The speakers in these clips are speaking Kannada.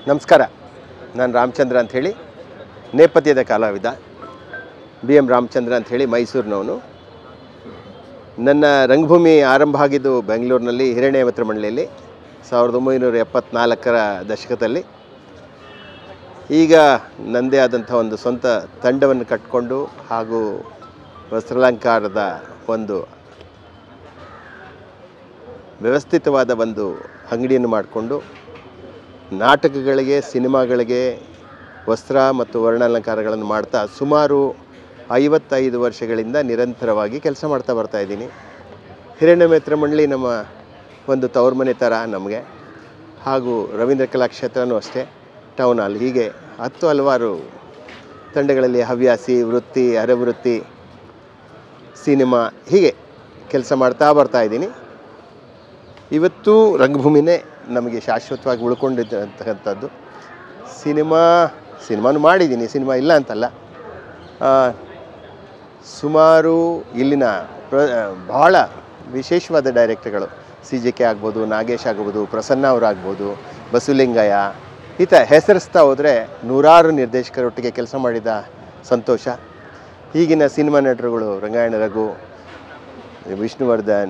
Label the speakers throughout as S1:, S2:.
S1: ನಮಸ್ಕಾರ ನಾನು ರಾಮಚಂದ್ರ ಅಂಥೇಳಿ ನೇಪಥ್ಯದ ಕಲಾವಿದ ಬಿ ಎಂ ರಾಮಚಂದ್ರ ಅಂಥೇಳಿ ಮೈಸೂರಿನವನು ನನ್ನ ರಂಗಭೂಮಿ ಆರಂಭ ಆಗಿದ್ದು ಬೆಂಗಳೂರಿನಲ್ಲಿ ಹಿರಣ್ಯ ಮಂಡಳಿಯಲ್ಲಿ ಸಾವಿರದ ಒಂಬೈನೂರ ಎಪ್ಪತ್ನಾಲ್ಕರ ದಶಕದಲ್ಲಿ ಈಗ ನನ್ನದೇ ಆದಂಥ ಒಂದು ಸ್ವಂತ ತಂಡವನ್ನು ಕಟ್ಟಿಕೊಂಡು ಹಾಗೂ ವಸ್ತ್ರಾಲಂಕಾರದ ಒಂದು ವ್ಯವಸ್ಥಿತವಾದ ಒಂದು ಅಂಗಡಿಯನ್ನು ಮಾಡಿಕೊಂಡು ನಾಟಕಗಳಿಗೆ ಸಿನಿಮಾಗಳಿಗೆ ವಸ್ತ್ರ ಮತ್ತು ವರ್ಣಾಲಂಕಾರಗಳನ್ನು ಮಾಡ್ತಾ ಸುಮಾರು ಐವತ್ತೈದು ವರ್ಷಗಳಿಂದ ನಿರಂತರವಾಗಿ ಕೆಲಸ ಮಾಡ್ತಾ ಬರ್ತಾ ಇದ್ದೀನಿ ಹಿರಣ್ಯ ಮಿತ್ರ ಮಂಡಳಿ ನಮ್ಮ ಒಂದು ತವ್ರ ಮನೆ ಥರ ನಮಗೆ ಹಾಗೂ ರವೀಂದ್ರ ಕಲಾಕ್ಷೇತ್ರನೂ ಅಷ್ಟೇ ಟೌನ್ ಹಾಲ್ ಹೀಗೆ ಹತ್ತು ಹಲವಾರು ತಂಡಗಳಲ್ಲಿ ಹವ್ಯಾಸಿ ವೃತ್ತಿ ಅರೆವೃತ್ತಿ ಸಿನಿಮಾ ಹೀಗೆ ಕೆಲಸ ಮಾಡ್ತಾ ಬರ್ತಾ ಇದ್ದೀನಿ ಇವತ್ತು ರಂಗಭೂಮಿನೇ ನಮಗೆ ಶಾಶ್ವತವಾಗಿ ಉಳ್ಕೊಂಡಿದ್ದಂತಕ್ಕಂಥದ್ದು ಸಿನಿಮಾ ಸಿನಿಮಾನು ಮಾಡಿದ್ದೀನಿ ಸಿನಿಮಾ ಇಲ್ಲ ಅಂತಲ್ಲ ಆ, ಸುಮಾರು ಇಲ್ಲಿನ ಪ್ರ ಭಾಳ ವಿಶೇಷವಾದ ಡೈರೆಕ್ಟರ್ಗಳು ಸಿ ಜೆ ಕೆ ಆಗ್ಬೋದು ನಾಗೇಶ್ ಆಗ್ಬೋದು ಪ್ರಸನ್ನ ಅವರಾಗ್ಬೋದು ಬಸವಲಿಂಗಯ್ಯ ಈತ ಹೆಸರಿಸ್ತಾ ಹೋದರೆ ನೂರಾರು ನಿರ್ದೇಶಕರೊಟ್ಟಿಗೆ ಕೆಲಸ ಮಾಡಿದ ಸಂತೋಷ ಈಗಿನ ಸಿನಿಮಾ ನಟರುಗಳು ರಂಗಾಯಣ ರಘು ವಿಷ್ಣುವರ್ಧನ್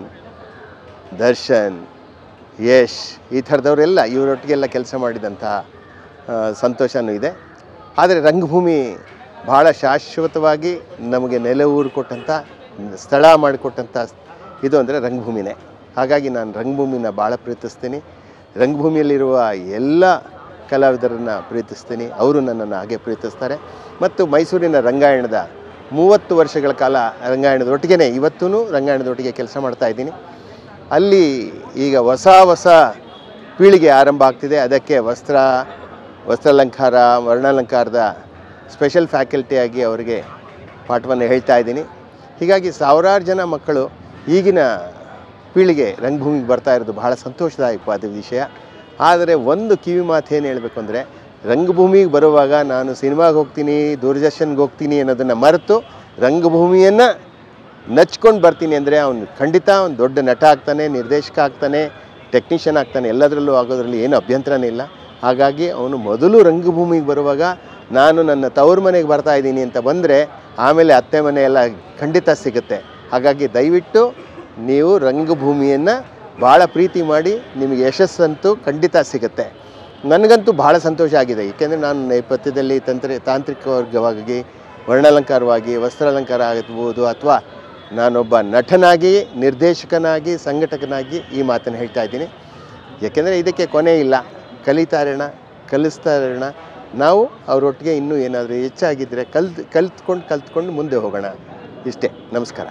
S1: ದರ್ಶನ್ ಯಶ್ ಈ ಥರದವರೆಲ್ಲ ಇವರೊಟ್ಟಿಗೆಲ್ಲ ಕೆಲಸ ಮಾಡಿದಂತಹ ಆ, ಸಂತೋಷನೂ ಇದೆ ಆದರೆ ರಂಗಭೂಮಿ ಭಾಳ ಶಾಶ್ವತವಾಗಿ ನಮಗೆ ನೆಲೆ ಊರು ಕೊಟ್ಟಂಥ ಸ್ಥಳ ಮಾಡಿಕೊಟ್ಟಂಥ ಇದು ಅಂದರೆ ರಂಗಭೂಮಿನೇ ಹಾಗಾಗಿ ನಾನು ರಂಗಭೂಮಿನ ಭಾಳ ಪ್ರೀತಿಸ್ತೀನಿ ರಂಗಭೂಮಿಯಲ್ಲಿರುವ ಎಲ್ಲ ಕಲಾವಿದರನ್ನು ಪ್ರೀತಿಸ್ತೀನಿ ಅವರು ನನ್ನನ್ನು ಹಾಗೆ ಪ್ರೀತಿಸ್ತಾರೆ ಮತ್ತು ಮೈಸೂರಿನ ರಂಗಾಯಣದ ಮೂವತ್ತು ವರ್ಷಗಳ ಕಾಲ ರಂಗಾಯಣದೊಟ್ಟಿಗೆ ಇವತ್ತೂ ರಂಗಾಯಣದೊಟ್ಟಿಗೆ ಕೆಲಸ ಮಾಡ್ತಾ ಇದ್ದೀನಿ ಅಲ್ಲಿ ಈಗ ಹೊಸ ಹೊಸ ಪೀಳಿಗೆ ಆರಂಭ ಆಗ್ತಿದೆ ಅದಕ್ಕೆ ವಸ್ತ್ರ ವಸ್ತ್ರಾಲಂಕಾರ ವರ್ಣಾಲಂಕಾರದ ಸ್ಪೆಷಲ್ ಫ್ಯಾಕಲ್ಟಿಯಾಗಿ ಅವರಿಗೆ ಪಾಠವನ್ನು ಹೇಳ್ತಾ ಇದ್ದೀನಿ ಹೀಗಾಗಿ ಸಾವಿರಾರು ಜನ ಮಕ್ಕಳು ಈಗಿನ ಪೀಳಿಗೆ ರಂಗಭೂಮಿಗೆ ಬರ್ತಾ ಇರೋದು ಬಹಳ ಸಂತೋಷದಾಯಕವಾದ ವಿಷಯ ಆದರೆ ಒಂದು ಕಿವಿ ಮಾತು ಏನು ಹೇಳಬೇಕು ಅಂದರೆ ರಂಗಭೂಮಿಗೆ ಬರುವಾಗ ನಾನು ಸಿನಿಮಾಗೆ ಹೋಗ್ತೀನಿ ದೂರದರ್ಶನ್ಗೆ ಹೋಗ್ತೀನಿ ಅನ್ನೋದನ್ನು ಮರೆತು ರಂಗಭೂಮಿಯನ್ನು ನಚ್ಕೊಂಡು ಬರ್ತೀನಿ ಅಂದರೆ ಅವನು ಖಂಡಿತ ಅವ್ನು ದೊಡ್ಡ ನಟ ಆಗ್ತಾನೆ ನಿರ್ದೇಶಕ ಆಗ್ತಾನೆ ಟೆಕ್ನಿಷಿಯನ್ ಆಗ್ತಾನೆ ಎಲ್ಲದರಲ್ಲೂ ಆಗೋದ್ರಲ್ಲಿ ಏನು ಅಭ್ಯಂತರನೇ ಇಲ್ಲ ಹಾಗಾಗಿ ಅವನು ಮೊದಲು ರಂಗಭೂಮಿಗೆ ಬರುವಾಗ ನಾನು ನನ್ನ ತವ್ರ ಮನೆಗೆ ಬರ್ತಾ ಇದ್ದೀನಿ ಅಂತ ಬಂದರೆ ಆಮೇಲೆ ಅತ್ತೆ ಮನೆ ಎಲ್ಲ ಖಂಡಿತ ಸಿಗುತ್ತೆ ಹಾಗಾಗಿ ದಯವಿಟ್ಟು ನೀವು ರಂಗಭೂಮಿಯನ್ನು ಭಾಳ ಪ್ರೀತಿ ಮಾಡಿ ನಿಮಗೆ ಯಶಸ್ಸಂತೂ ಖಂಡಿತ ಸಿಗುತ್ತೆ ನನಗಂತೂ ಭಾಳ ಸಂತೋಷ ಆಗಿದೆ ಏಕೆಂದರೆ ನಾನು ನೇಪಥ್ಯದಲ್ಲಿ ತಂತ್ರ ತಾಂತ್ರಿಕ ವರ್ಗವಾಗಿ ವರ್ಣಾಲಂಕಾರವಾಗಿ ವಸ್ತ್ರಾಲಂಕಾರ ಆಗ್ಬೋದು ಅಥವಾ ನಾನೊಬ್ಬ ನಟನಾಗಿ ನಿರ್ದೇಶಕನಾಗಿ ಸಂಘಟಕನಾಗಿ ಈ ಮಾತನ್ನು ಹೇಳ್ತಾ ಇದ್ದೀನಿ ಯಾಕೆಂದರೆ ಇದಕ್ಕೆ ಕೊನೆ ಇಲ್ಲ ಕಲಿತಾ ಇರೋಣ ಕಲಿಸ್ತಾ ಇರೋಣ ನಾವು ಅವರೊಟ್ಟಿಗೆ ಇನ್ನೂ ಏನಾದರೂ ಹೆಚ್ಚಾಗಿದ್ದರೆ ಕಲ್ತ್ ಕಲ್ತ್ಕೊಂಡು ಕಲ್ತ್ಕೊಂಡು ಮುಂದೆ ಹೋಗೋಣ ಇಷ್ಟೇ ನಮಸ್ಕಾರ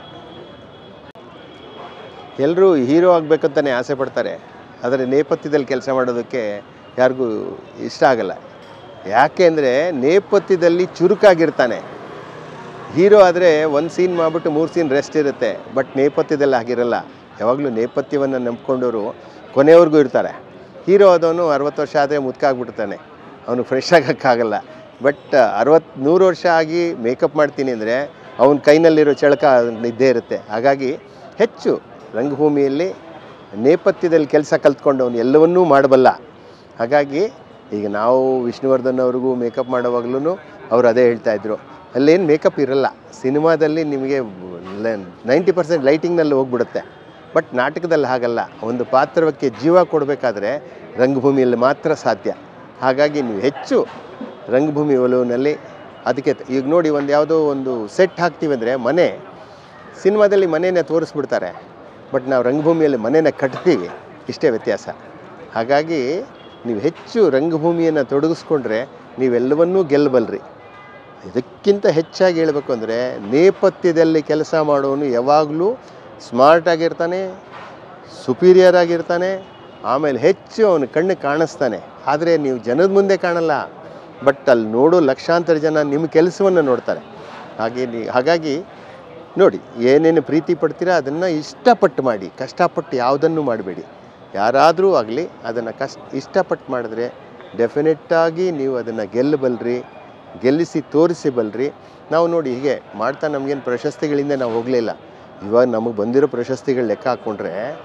S1: ಎಲ್ಲರೂ ಹೀರೋ ಆಗಬೇಕಂತಲೇ ಆಸೆ ಪಡ್ತಾರೆ ಆದರೆ ನೇಪಥ್ಯದಲ್ಲಿ ಕೆಲಸ ಮಾಡೋದಕ್ಕೆ ಯಾರಿಗೂ ಇಷ್ಟ ಆಗಲ್ಲ ಯಾಕೆ ಅಂದರೆ ನೇಪಥ್ಯದಲ್ಲಿ ಚುರುಕಾಗಿರ್ತಾನೆ ಹೀರೋ ಆದರೆ ಒಂದು ಸೀನ್ ಮಾಡಿಬಿಟ್ಟು ಮೂರು ಸೀನ್ ರೆಸ್ಟ್ ಇರುತ್ತೆ ಬಟ್ ನೇಪಥ್ಯದಲ್ಲಿ ಆಗಿರಲ್ಲ ಯಾವಾಗಲೂ ನೇಪಥ್ಯವನ್ನು ನಂಬ್ಕೊಂಡವರು ಕೊನೆವರೆಗೂ ಇರ್ತಾರೆ ಹೀರೋ ಆದವನು ಅರವತ್ತು ವರ್ಷ ಆದರೆ ಮುತ್ಕಾಗ್ಬಿಡ್ತಾನೆ ಅವನು ಫ್ರೆಶ್ ಆಗೋಕ್ಕಾಗಲ್ಲ ಬಟ್ ಅರವತ್ತು ನೂರು ವರ್ಷ ಆಗಿ ಮೇಕಪ್ ಮಾಡ್ತೀನಿ ಅಂದರೆ ಅವನ ಕೈನಲ್ಲಿರೋ ಚಳಕ ಇದ್ದೇ ಇರುತ್ತೆ ಹಾಗಾಗಿ ಹೆಚ್ಚು ರಂಗಭೂಮಿಯಲ್ಲಿ ನೇಪಥ್ಯದಲ್ಲಿ ಕೆಲಸ ಕಲ್ತ್ಕೊಂಡು ಅವನು ಎಲ್ಲವನ್ನೂ ಮಾಡಬಲ್ಲ ಹಾಗಾಗಿ ಈಗ ನಾವು ವಿಷ್ಣುವರ್ಧನ್ ಅವ್ರಿಗೂ ಮೇಕಪ್ ಮಾಡುವಾಗಲೂ ಅವ್ರು ಅದೇ ಹೇಳ್ತಾಯಿದ್ರು ಅಲ್ಲೇನು ಮೇಕಪ್ ಇರಲ್ಲ ಸಿನಿಮಾದಲ್ಲಿ ನಿಮಗೆ ನೈಂಟಿ ಪರ್ಸೆಂಟ್ ಲೈಟಿಂಗ್ನಲ್ಲಿ ಹೋಗ್ಬಿಡುತ್ತೆ ಬಟ್ ನಾಟಕದಲ್ಲಿ ಹಾಗಲ್ಲ ಒಂದು ಪಾತ್ರಕ್ಕೆ ಜೀವ ಕೊಡಬೇಕಾದ್ರೆ ರಂಗಭೂಮಿಯಲ್ಲಿ ಮಾತ್ರ ಸಾಧ್ಯ ಹಾಗಾಗಿ ನೀವು ಹೆಚ್ಚು ರಂಗಭೂಮಿ ಒಲವಿನಲ್ಲಿ ಅದಕ್ಕೆ ತ- ಈಗ ನೋಡಿ ಒಂದು ಯಾವುದೋ ಒಂದು ಸೆಟ್ ಹಾಕ್ತೀವಿ ಅಂದರೆ ಮನೆ ಸಿನಿಮಾದಲ್ಲಿ ಮನೇನ ತೋರಿಸ್ಬಿಡ್ತಾರೆ ಬಟ್ ನಾವು ರಂಗಭೂಮಿಯಲ್ಲಿ ಮನೇನ ಕಟ್ತೀವಿ ಇಷ್ಟೇ ವ್ಯತ್ಯಾಸ ಹಾಗಾಗಿ ನೀವು ಹೆಚ್ಚು ರಂಗಭೂಮಿಯನ್ನು ತೊಡಗಿಸ್ಕೊಂಡ್ರೆ ನೀವೆಲ್ಲವನ್ನೂ ಗೆಲ್ಲಬಲ್ರಿ ಇದಕ್ಕಿಂತ ಹೆಚ್ಚಾಗಿ ಹೇಳಬೇಕು ಅಂದರೆ ನೇಪಥ್ಯದಲ್ಲಿ ಕೆಲಸ ಮಾಡೋನು ಯಾವಾಗಲೂ ಸ್ಮಾರ್ಟ್ ಆಗಿರ್ತಾನೆ ಸುಪೀರಿಯರ್ ಆಗಿರ್ತಾನೆ ಆಮೇಲೆ ಹೆಚ್ಚು ಅವನ ಕಣ್ಣು ಕಾಣಿಸ್ತಾನೆ ಆದರೆ ನೀವು ಜನದ ಮುಂದೆ ಕಾಣಲ್ಲ ಬಟ್ ಅಲ್ಲಿ ನೋಡೋ ಲಕ್ಷಾಂತರ ಜನ ನಿಮ್ಮ ಕೆಲಸವನ್ನು ನೋಡ್ತಾರೆ ಹಾಗೆ ನೀ ಹಾಗಾಗಿ ನೋಡಿ ಏನೇನು ಪ್ರೀತಿ ಪಡ್ತೀರಾ ಅದನ್ನು ಇಷ್ಟಪಟ್ಟು ಮಾಡಿ ಕಷ್ಟಪಟ್ಟು ಯಾವುದನ್ನು ಮಾಡಬೇಡಿ ಯಾರಾದರೂ ಆಗಲಿ ಅದನ್ನು ಕಷ್ಟ ಇಷ್ಟಪಟ್ಟು ಮಾಡಿದ್ರೆ ಡೆಫಿನೆಟ್ಟಾಗಿ ನೀವು ಅದನ್ನು ಗೆಲ್ಲಬಲ್ರಿ ಗೆಲ್ಲಿಸಿ ತೋರಿಸಬಲ್ರಿ ನಾವು ನೋಡಿ ಹೀಗೆ ಮಾಡ್ತಾ ನಮಗೇನು ಪ್ರಶಸ್ತಿಗಳಿಂದ ನಾವು ಹೋಗಲಿಲ್ಲ ಇವಾಗ ನಮಗೆ ಬಂದಿರೋ ಪ್ರಶಸ್ತಿಗಳು ಲೆಕ್ಕ ಹಾಕ್ಕೊಂಡ್ರೆ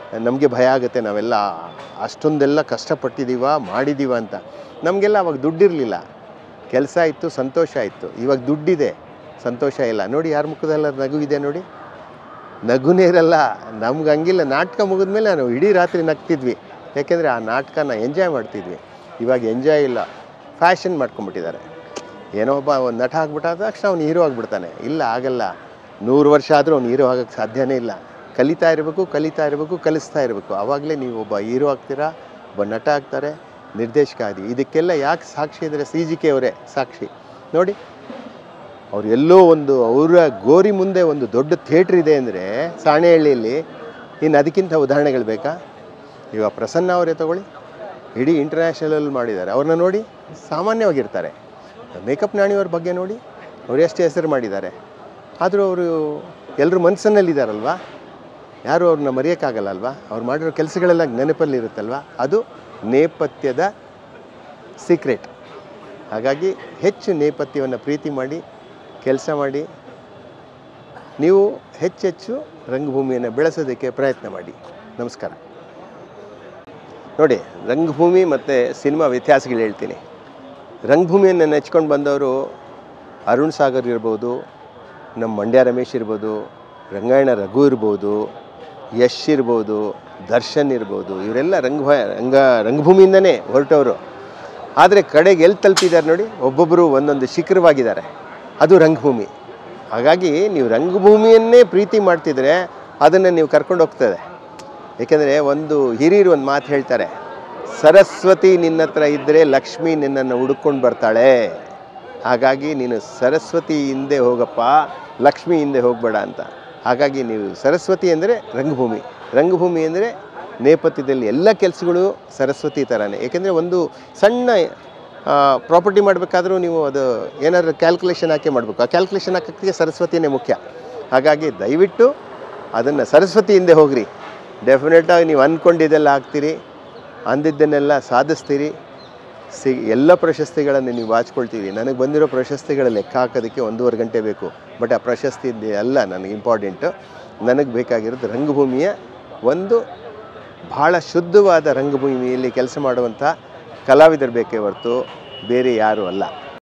S1: ನಮಗೆ ಭಯ ಆಗುತ್ತೆ ನಾವೆಲ್ಲ ಅಷ್ಟೊಂದೆಲ್ಲ ಕಷ್ಟಪಟ್ಟಿದ್ದೀವ ಮಾಡಿದ್ದೀವ ಅಂತ ನಮಗೆಲ್ಲ ಅವಾಗ ದುಡ್ಡಿರಲಿಲ್ಲ ಕೆಲಸ ಇತ್ತು ಸಂತೋಷ ಇತ್ತು ಇವಾಗ ದುಡ್ಡಿದೆ ಸಂತೋಷ ಇಲ್ಲ ನೋಡಿ ಯಾರ ಮುಖದಲ್ಲ ನಗು ಇದೆ ನೋಡಿ ನಗುನೇ ಇರಲ್ಲ ನಮ್ಗೆ ಹಂಗಿಲ್ಲ ನಾಟಕ ಮುಗಿದ್ಮೇಲೆ ನಾವು ಇಡೀ ರಾತ್ರಿ ನಗ್ತಿದ್ವಿ ಯಾಕೆಂದರೆ ಆ ನಾಟಕನ ಎಂಜಾಯ್ ಮಾಡ್ತಿದ್ವಿ ಇವಾಗ ಎಂಜಾಯ್ ಇಲ್ಲ ಫ್ಯಾಷನ್ ಮಾಡ್ಕೊಂಡ್ಬಿಟ್ಟಿದ್ದಾರೆ ಏನೋ ಒಬ್ಬ ಒಂದು ನಟ ಆಗ್ಬಿಟ್ಟಾದ ತಕ್ಷಣ ಅವ್ನು ಹೀರೋ ಆಗಿಬಿಡ್ತಾನೆ ಇಲ್ಲ ಆಗಲ್ಲ ನೂರು ವರ್ಷ ಆದರೂ ಅವ್ನು ಹೀರೋ ಆಗೋಕ್ಕೆ ಸಾಧ್ಯನೇ ಇಲ್ಲ ಕಲಿತಾ ಇರಬೇಕು ಕಲಿತಾ ಇರಬೇಕು ಕಲಿಸ್ತಾ ಇರಬೇಕು ಆವಾಗಲೇ ನೀವು ಒಬ್ಬ ಹೀರೋ ಆಗ್ತೀರಾ ಒಬ್ಬ ನಟ ಆಗ್ತಾರೆ ನಿರ್ದೇಶಕ ಆದಿ ಇದಕ್ಕೆಲ್ಲ ಯಾಕೆ ಸಾಕ್ಷಿ ಅಂದರೆ ಸಿ ಜಿ ಕೆ ಅವರೇ ಸಾಕ್ಷಿ ನೋಡಿ ಅವ್ರು ಎಲ್ಲೋ ಒಂದು ಅವರ ಗೋರಿ ಮುಂದೆ ಒಂದು ದೊಡ್ಡ ಥಿಯೇಟ್ರ್ ಇದೆ ಅಂದರೆ ಸಾಣೆಹಳ್ಳಿಯಲ್ಲಿ ಇನ್ನು ಅದಕ್ಕಿಂತ ಉದಾಹರಣೆಗಳು ಬೇಕಾ ಇವಾಗ ಪ್ರಸನ್ನ ಅವರೇ ತಗೊಳ್ಳಿ ಇಡೀ ಇಂಟರ್ನ್ಯಾಷನಲಲ್ಲಿ ಮಾಡಿದ್ದಾರೆ ಅವ್ರನ್ನ ನೋಡಿ ಸಾಮಾನ್ಯವಾಗಿರ್ತಾರೆ ಮೇಕಪ್ ನಾಣಿಯವ್ರ ಬಗ್ಗೆ ನೋಡಿ ಅವ್ರು ಎಷ್ಟು ಹೆಸರು ಮಾಡಿದ್ದಾರೆ ಆದರೂ ಅವರು ಎಲ್ಲರ ಮನಸ್ಸನ್ನಲ್ಲಿದ್ದಾರಲ್ವಾ ಯಾರು ಅವ್ರನ್ನ ಮರೆಯೋಕ್ಕಾಗಲ್ಲ ಅಲ್ವಾ ಅವ್ರು ಮಾಡಿರೋ ಕೆಲಸಗಳೆಲ್ಲ ನೆನಪಲ್ಲಿರುತ್ತಲ್ವಾ ಅದು ನೇಪಥ್ಯದ ಸೀಕ್ರೆಟ್ ಹಾಗಾಗಿ ಹೆಚ್ಚು ನೇಪಥ್ಯವನ್ನು ಪ್ರೀತಿ ಮಾಡಿ ಕೆಲಸ ಮಾಡಿ ನೀವು ಹೆಚ್ಚೆಚ್ಚು ರಂಗಭೂಮಿಯನ್ನು ಬೆಳೆಸೋದಕ್ಕೆ ಪ್ರಯತ್ನ ಮಾಡಿ ನಮಸ್ಕಾರ ನೋಡಿ ರಂಗಭೂಮಿ ಮತ್ತು ಸಿನಿಮಾ ವ್ಯತ್ಯಾಸಗಳು ಹೇಳ್ತೀನಿ ರಂಗಭೂಮಿಯನ್ನು ನೆಚ್ಕೊಂಡು ಬಂದವರು ಅರುಣ್ ಸಾಗರ್ ಇರ್ಬೋದು ನಮ್ಮ ಮಂಡ್ಯ ರಮೇಶ್ ಇರ್ಬೋದು ರಂಗಾಯಣ ರಘು ಇರ್ಬೋದು ಯಶ್ ಇರ್ಬೋದು ದರ್ಶನ್ ಇರ್ಬೋದು ಇವರೆಲ್ಲ ರಂಗ ರಂಗ ರಂಗಭೂಮಿಯಿಂದನೇ ಹೊರಟವರು ಆದರೆ ಕಡೆಗೆ ಎಲ್ಲಿ ತಲುಪಿದ್ದಾರೆ ನೋಡಿ ಒಬ್ಬೊಬ್ಬರು ಒಂದೊಂದು ಶಿಖರವಾಗಿದ್ದಾರೆ ಅದು ರಂಗಭೂಮಿ ಹಾಗಾಗಿ ನೀವು ರಂಗಭೂಮಿಯನ್ನೇ ಪ್ರೀತಿ ಮಾಡ್ತಿದ್ರೆ ಅದನ್ನು ನೀವು ಕರ್ಕೊಂಡು ಹೋಗ್ತದೆ ಏಕೆಂದರೆ ಒಂದು ಹಿರಿಯರು ಒಂದು ಮಾತು ಹೇಳ್ತಾರೆ ಸರಸ್ವತಿ ನಿನ್ನ ಹತ್ರ ಇದ್ದರೆ ಲಕ್ಷ್ಮಿ ನಿನ್ನನ್ನು ಹುಡುಕೊಂಡು ಬರ್ತಾಳೆ ಹಾಗಾಗಿ ನೀನು ಸರಸ್ವತಿ ಹಿಂದೆ ಹೋಗಪ್ಪ ಲಕ್ಷ್ಮಿ ಹಿಂದೆ ಹೋಗಬೇಡ ಅಂತ ಹಾಗಾಗಿ ನೀವು ಸರಸ್ವತಿ ಅಂದರೆ ರಂಗಭೂಮಿ ರಂಗಭೂಮಿ ಅಂದರೆ ನೇಪಥ್ಯದಲ್ಲಿ ಎಲ್ಲ ಕೆಲಸಗಳು ಸರಸ್ವತಿ ಥರನೇ ಏಕೆಂದರೆ ಒಂದು ಸಣ್ಣ ಪ್ರಾಪರ್ಟಿ ಮಾಡಬೇಕಾದ್ರೂ ನೀವು ಅದು ಏನಾದ್ರು ಕ್ಯಾಲ್ಕುಲೇಷನ್ ಹಾಕಿ ಮಾಡಬೇಕು ಆ ಕ್ಯಾಲ್ಕುಲೇಷನ್ ಹಾಕೋಕ್ಕೆ ಸರಸ್ವತಿನೇ ಮುಖ್ಯ ಹಾಗಾಗಿ ದಯವಿಟ್ಟು ಅದನ್ನು ಸರಸ್ವತಿ ಹಿಂದೆ ಹೋಗ್ರಿ ಡೆಫಿನೆಟಾಗಿ ನೀವು ಅಂದ್ಕೊಂಡಿದ್ದೆಲ್ಲ ಆಗ್ತೀರಿ ಅಂದಿದ್ದನ್ನೆಲ್ಲ ಸಾಧಿಸ್ತೀರಿ ಸಿ ಎಲ್ಲ ಪ್ರಶಸ್ತಿಗಳನ್ನು ನೀವು ಬಾಚ್ಕೊಳ್ತೀವಿ ನನಗೆ ಬಂದಿರೋ ಪ್ರಶಸ್ತಿಗಳ ಲೆಕ್ಕ ಹಾಕೋದಕ್ಕೆ ಒಂದೂವರೆ ಗಂಟೆ ಬೇಕು ಬಟ್ ಆ ಪ್ರಶಸ್ತಿ ಅಲ್ಲ ನನಗೆ ಇಂಪಾರ್ಟೆಂಟು ನನಗೆ ಬೇಕಾಗಿರೋದು ರಂಗಭೂಮಿಯ ಒಂದು ಭಾಳ ಶುದ್ಧವಾದ ರಂಗಭೂಮಿಯಲ್ಲಿ ಕೆಲಸ ಮಾಡುವಂಥ ಕಲಾವಿದರು ಬೇಕೇ ಹೊರತು ಬೇರೆ ಯಾರೂ ಅಲ್ಲ